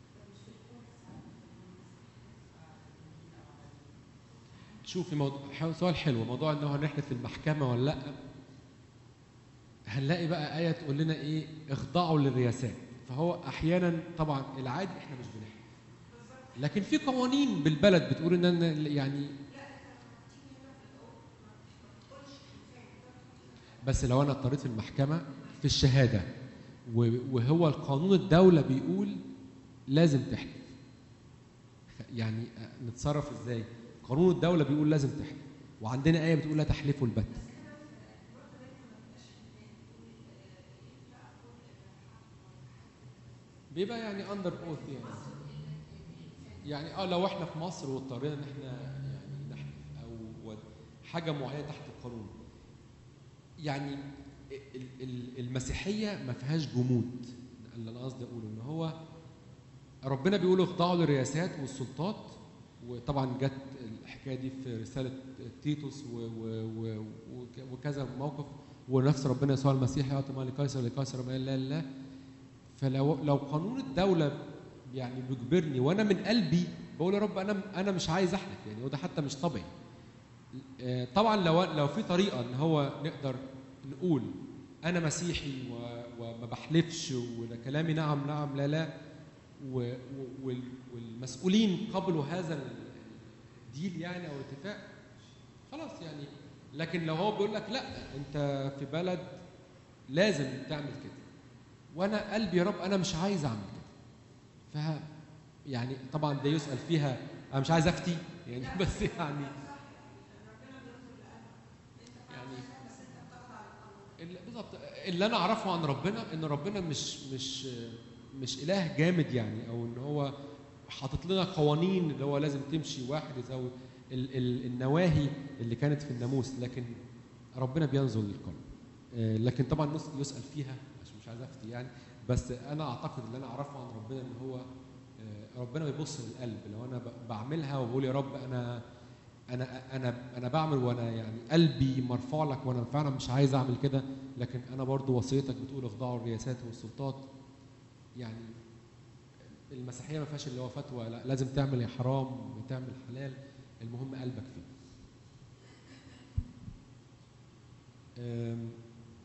شوفي موضوع سؤال حلو موضوع انه هنحلف في المحكمه ولا لا هنلاقي بقى ايه تقول لنا ايه اخضعوا للرياسات فهو احيانا طبعا العادي احنا مش بنحلف لكن في قوانين بالبلد بتقول ان أنا يعني بس لو انا اضطريت في المحكمه في الشهاده و- وهو القانون الدوله بيقول لازم تحلف يعني نتصرف ازاي قانون الدوله بيقول لازم تحلف وعندنا ايه بتقول لا تحلفوا البتة بيبقى يعني اندر اوث يعني يعني اه لو احنا في مصر واضطرينا ان احنا يعني نحلف او و- حاجه معينه تحت القانون يعني ال- ال- المسيحيه ما فيهاش جمود اللي انا قصدي اقوله ان هو ربنا بيقول اخضعوا للرياسات والسلطات وطبعا جت الحكايه دي في رساله تيتوس و و و وك- وكذا موقف ونفس ربنا يسوع المسيح يعطي ما لقيصر لقيصر ما لا لا فلو لو قانون الدوله يعني بيجبرني وانا من قلبي بقول يا رب انا انا مش عايز احلف يعني وده حتى مش طبيعي آه، طبعا لو لو في طريقه ان هو نقدر نقول انا مسيحي و- وما بحلفش وده كلامي نعم نعم لا لا و- و- وال- والمسؤولين قبلوا هذا الديل يعني او الاتفاق خلاص يعني لكن لو هو بيقول لك لا انت في بلد لازم تعمل كده وانا قلبي يا رب انا مش عايز اعمل كده ف يعني طبعا ده يسال فيها انا مش عايز افتي يعني بس يعني يعني ال- بالظبط اللي انا اعرفه عن ربنا ان ربنا مش مش مش اله جامد يعني او ان هو حاطط لنا قوانين اللي هو لازم تمشي واحد يساوي ال- ال- النواهي اللي كانت في الناموس لكن ربنا بينظر للقلب آه، لكن طبعا نس- يسال فيها عشان مش عايز افتي يعني بس انا اعتقد اللي انا اعرفه عن ربنا ان هو آه، ربنا بيبص للقلب لو انا ب- بعملها وبقول يا رب انا انا انا انا بعمل وانا يعني قلبي مرفوع لك وانا فعلا مش عايز اعمل كده لكن انا برضو وصيتك بتقول اخضعوا الرياسات والسلطات يعني المسيحيه ما فيهاش اللي هو فتوى لا لازم تعمل يا حرام وتعمل حلال المهم قلبك فيه أم،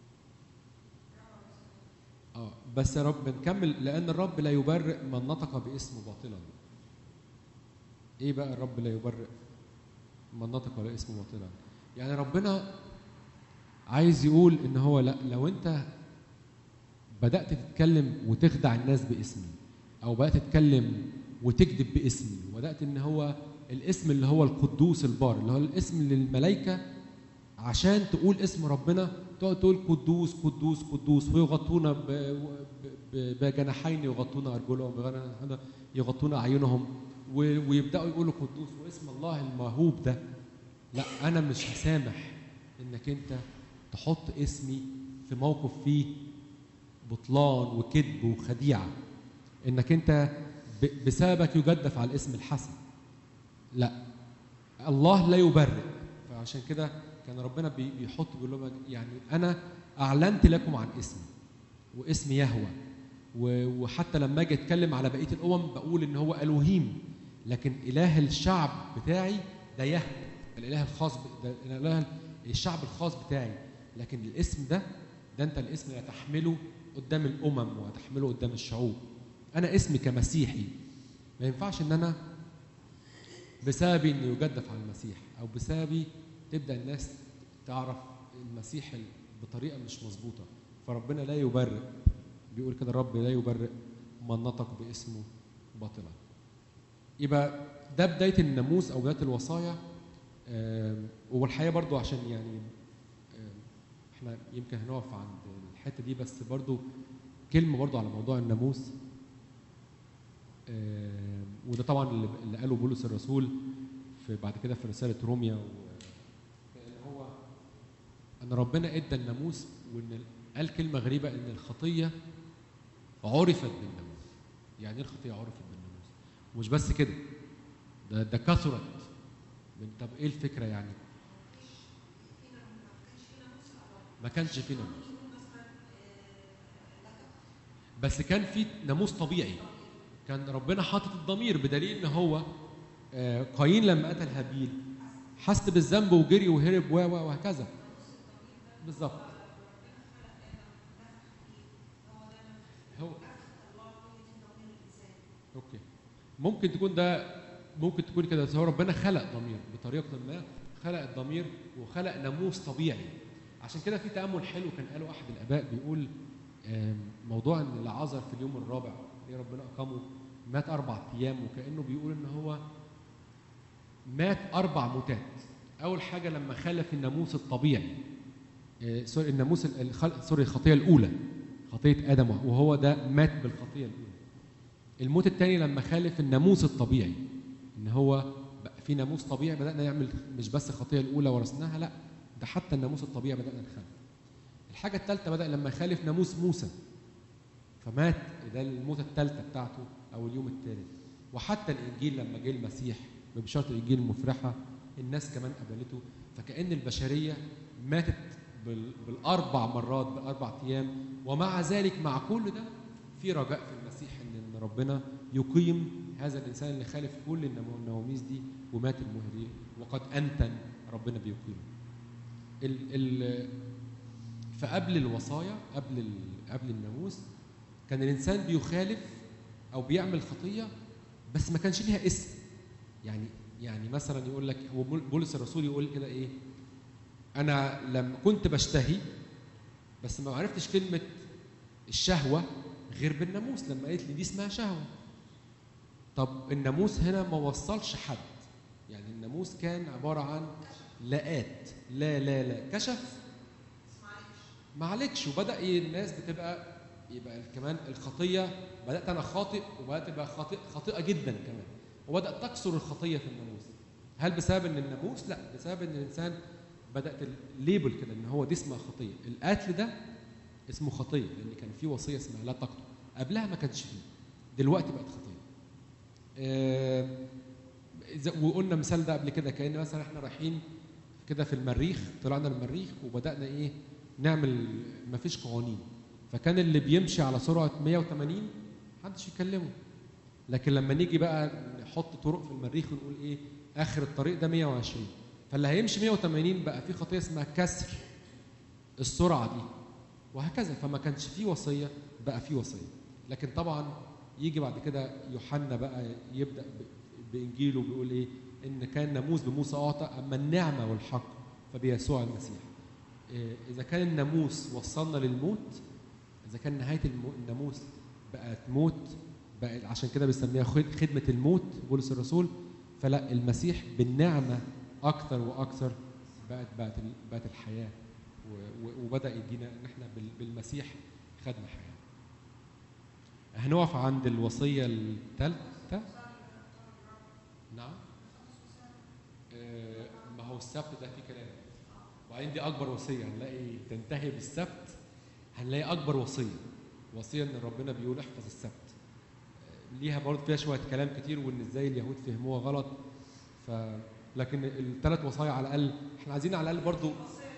اه بس يا رب نكمل لان الرب لا يبرئ من نطق باسمه باطلا ايه بقى الرب لا يبرئ من نطق ولا اسمه باطلا يعني ربنا عايز يقول ان هو لا لو انت بدات تتكلم وتخدع الناس باسمي او بدات تتكلم وتكذب باسمي وبدات ان هو الاسم اللي هو القدوس البار اللي هو الاسم للملائكه عشان تقول اسم ربنا تقعد تقول قدوس قدوس قدوس ويغطون ب- ب- ب- بجناحين يغطون ارجلهم بجناحين يغطون اعينهم و- ويبداوا يقولوا قدوس واسم الله الموهوب ده لا انا مش هسامح انك انت تحط اسمي في موقف فيه بطلان وكذب وخديعه انك انت ب- بسببك يجدف على الاسم الحسن لا الله لا يبرئ فعشان كده كان ربنا بي- بيحط بيقول لهم يعني انا اعلنت لكم عن اسمي واسم يهوى و- وحتى لما اجي اتكلم على بقيه الامم بقول ان هو الوهيم لكن اله الشعب بتاعي ده يهوى الاله الخاص ب... ده الاله الشعب الخاص بتاعي لكن الاسم ده ده انت الاسم اللي هتحمله قدام الامم وهتحمله قدام الشعوب انا اسمي كمسيحي ما ينفعش ان انا بسببي انه يجدف على المسيح او بسببي تبدا الناس تعرف المسيح بطريقه مش مظبوطه فربنا لا يبرئ بيقول كده الرب لا يبرئ من نطق باسمه باطلا يبقى ده بدايه الناموس او بدايه الوصايا آم، والحقيقه برضو عشان يعني آم، احنا يمكن هنقف عند الحته دي بس برضو كلمه برضو على موضوع الناموس آم، وده طبعا اللي اللي قاله بولس الرسول في بعد كده في رساله روميا و- ان هو ان ربنا ادى الناموس وان قال كلمه غريبه ان الخطيه عرفت بالناموس يعني ايه الخطيه عرفت بالناموس ومش بس كده ده ده كثرت من طب ايه الفكره يعني ما كانش في ناموس بس كان في ناموس طبيعي كان ربنا حاطط الضمير بدليل ان هو آه، قايين لما قتل هابيل حس بالذنب وجري وهرب و و- وهكذا بالظبط هو اوكي ممكن تكون ده ممكن تكون كده بس هو ربنا خلق ضمير بطريقه ما خلق الضمير وخلق ناموس طبيعي عشان كده في تامل حلو كان قاله احد الاباء بيقول آم، موضوع ان العذر في اليوم الرابع اللي ربنا اقامه مات اربع ايام وكانه بيقول ان هو مات اربع موتات اول حاجه لما خالف الناموس الطبيعي آه، سوري الناموس ال- الخلق سوري الخطيه الاولى خطيه ادم وهو ده مات بالخطيه الاولى الموت الثاني لما خالف الناموس الطبيعي ان هو بقى في ناموس طبيعي بدانا نعمل مش بس الخطيه الاولى ورثناها لا ده حتى الناموس الطبيعي بدانا نخالف الحاجه الثالثه بدا لما خالف ناموس موسى فمات ده الموتة الثالثة بتاعته أو اليوم الثالث وحتى الإنجيل لما جه المسيح ببشارة الإنجيل المفرحة الناس كمان قبلته فكأن البشرية ماتت بال- بالأربع مرات بأربع أيام ومع ذلك مع كل ده في رجاء في المسيح إن إن ربنا يقيم هذا الإنسان اللي خالف كل النمو- النواميس دي ومات المهري وقد أنتن ربنا بيقيمه. ال ال فقبل الوصايا قبل ال- قبل الناموس كان الانسان بيخالف او بيعمل خطيه بس ما كانش ليها اسم يعني يعني مثلا يقول لك هو بول- بولس الرسول يقول كده ايه انا لما كنت بشتهي بس ما عرفتش كلمه الشهوه غير بالناموس لما قالت لي دي اسمها شهوه طب الناموس هنا ما وصلش حد يعني الناموس كان عباره عن لاءات لا لا لا كشف ما عليكش وبدا ي- الناس بتبقى يبقى كمان الخطيه بدات انا خاطئ وبدات تبقى خاطئ خاطئه جدا كمان وبدات تكسر الخطيه في الناموس هل بسبب ان الناموس لا بسبب ان الانسان بدات الليبل كده ان هو دي اسمها خطيه القتل ده اسمه خطيه لان كان في وصيه اسمها لا تقتل قبلها ما كانش فيه دلوقتي بقت خطيه آه، إذا- وقلنا مثال ده قبل كده كان مثلا احنا رايحين كده في المريخ طلعنا من المريخ وبدانا ايه نعمل مفيش قوانين فكان اللي بيمشي على سرعه 180 محدش يكلمه لكن لما نيجي بقى نحط طرق في المريخ ونقول ايه اخر الطريق ده 120 فاللي هيمشي 180 بقى في خطيه اسمها كسر السرعه دي وهكذا فما كانش في وصيه بقى في وصيه لكن طبعا يجي بعد كده يوحنا بقى يبدا ب- بانجيله بيقول ايه ان كان ناموس بموسى اعطى اما النعمه والحق فبيسوع المسيح إيه، اذا كان الناموس وصلنا للموت اذا كان نهايه الم- الناموس بقت موت بقى عشان كده بنسميها خد- خدمه الموت بولس الرسول فلا المسيح بالنعمه اكثر واكثر بقت بقت ال- بقت الحياه و- و- وبدا يدينا ان احنا بال- بالمسيح خدنا حياه هنقف عند الوصيه الثالثه نعم آه، ما هو السبت ده فيه كلام وبعدين دي اكبر وصيه هنلاقي تنتهي بالسبت هنلاقي اكبر وصيه وصيه ان ربنا بيقول احفظ السبت آه، ليها برضه فيها شويه كلام كتير وان ازاي اليهود فهموها غلط ف لكن الثلاث وصايا على الاقل احنا عايزين على الاقل برضه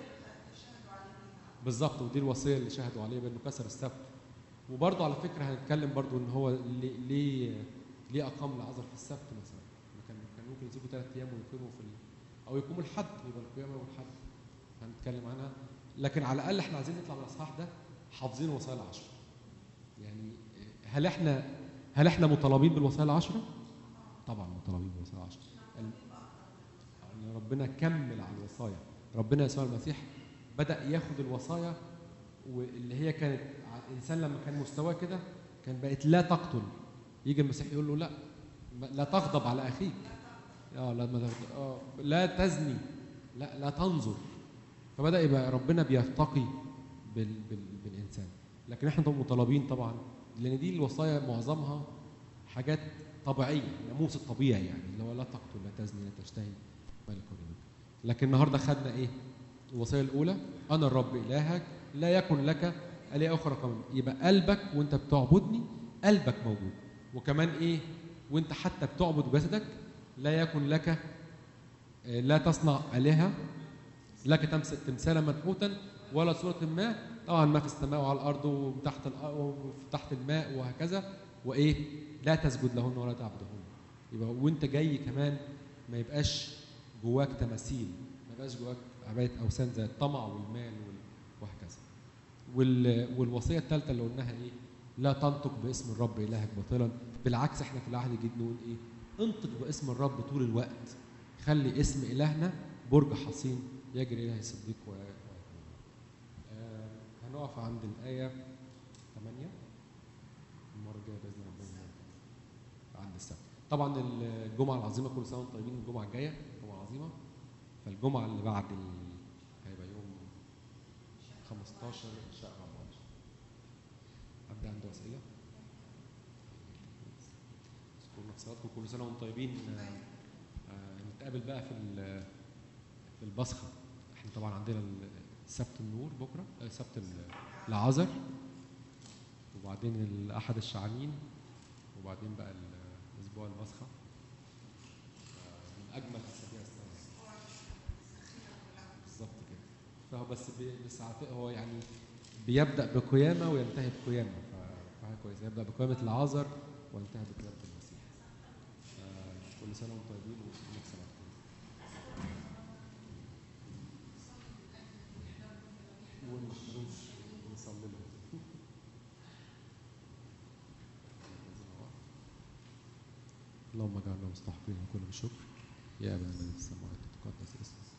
بالظبط ودي الوصيه اللي شهدوا عليها بانه كسر السبت وبرضه على فكره هنتكلم برضه ان هو ليه ليه, ليه اقام العذر في السبت مثلا كان كان ممكن يسيبوا ثلاث ايام ويقيموا في ال... او يقوموا الحد يبقى القيامه والحد هنتكلم عنها لكن على الاقل احنا عايزين نطلع من الاصحاح ده حافظين الوصايا العشر يعني هل احنا هل احنا مطالبين بالوصايا العشره؟ طبعا مطالبين بالوصايا العشره ال- ان ربنا كمل على الوصايا ربنا يسوع المسيح بدا ياخد الوصايا واللي هي كانت ع- الانسان لما كان مستواه كده كان بقت لا تقتل يجي المسيح يقول له لا ما- لا تغضب على اخيك اه لا ما تغضب اه لا تزني لا لا تنظر فبدا يبقى ربنا بيرتقي بال بال بالانسان لكن احنا طبعا مطالبين طبعا لان دي الوصايا معظمها حاجات طبيعيه الناموس الطبيعي يعني اللي هو لا تقتل لا تزني لا تشتهي ملك قريبك لكن النهارده خدنا ايه الوصيه الاولى انا الرب الهك لا يكن لك آلهة أخرى كمان يبقى قلبك وأنت بتعبدني قلبك موجود وكمان إيه وأنت حتى بتعبد جسدك لا يكن لك آه، لا تصنع آلهة لك تمس- تمثالا منحوتا ولا صورة ما طبعا ما في السماء وعلى الأرض وتحت تحت الماء وهكذا وإيه لا تسجد لهن ولا تعبدهن يبقى وأنت جاي كمان ما يبقاش جواك تماثيل ما يبقاش جواك عباية أوثان زي الطمع والمال وال- وهكذا وال... والوصيه الثالثه اللي قلناها ايه؟ لا تنطق باسم الرب الهك باطلا، بالعكس احنا في العهد الجديد نقول ايه؟ انطق باسم الرب طول الوقت. خلي اسم الهنا برج حصين يجري اليه الصديق و آه هنقف عند الايه 8 المره الجايه باذن ربنا عند السبت. طبعا الجمعه العظيمه كل سنه وانتم طيبين الجمعه الجايه جمعه عظيمه فالجمعه اللي بعد ال... هيبقى يوم 15 شهر رمضان حد عنده اسئله؟ اذكروا نفساتكم كل سنه وانتم طيبين آه، آه، نتقابل بقى في ال- في البصخه احنا طبعا عندنا ال- سبت النور بكره آه، سبت ال- العذر وبعدين الاحد الشعانين وبعدين بقى ال- اسبوع البصخه آه، من اجمل اسابيع السنه بالظبط كده فهو بس بي- بس عارف- هو يعني بيبدا بقيامه وينتهي بقيامه ف- فحاجه كويسه يبدا بقيامه العذر وينتهي بقيامه المسيح آه، كل سنه وانتم طيبين ونكسب ونصلي لهم اللهم اجعلنا مستحقين كل بالشكر يا ابانا الذي في السماوات تقدس اسمك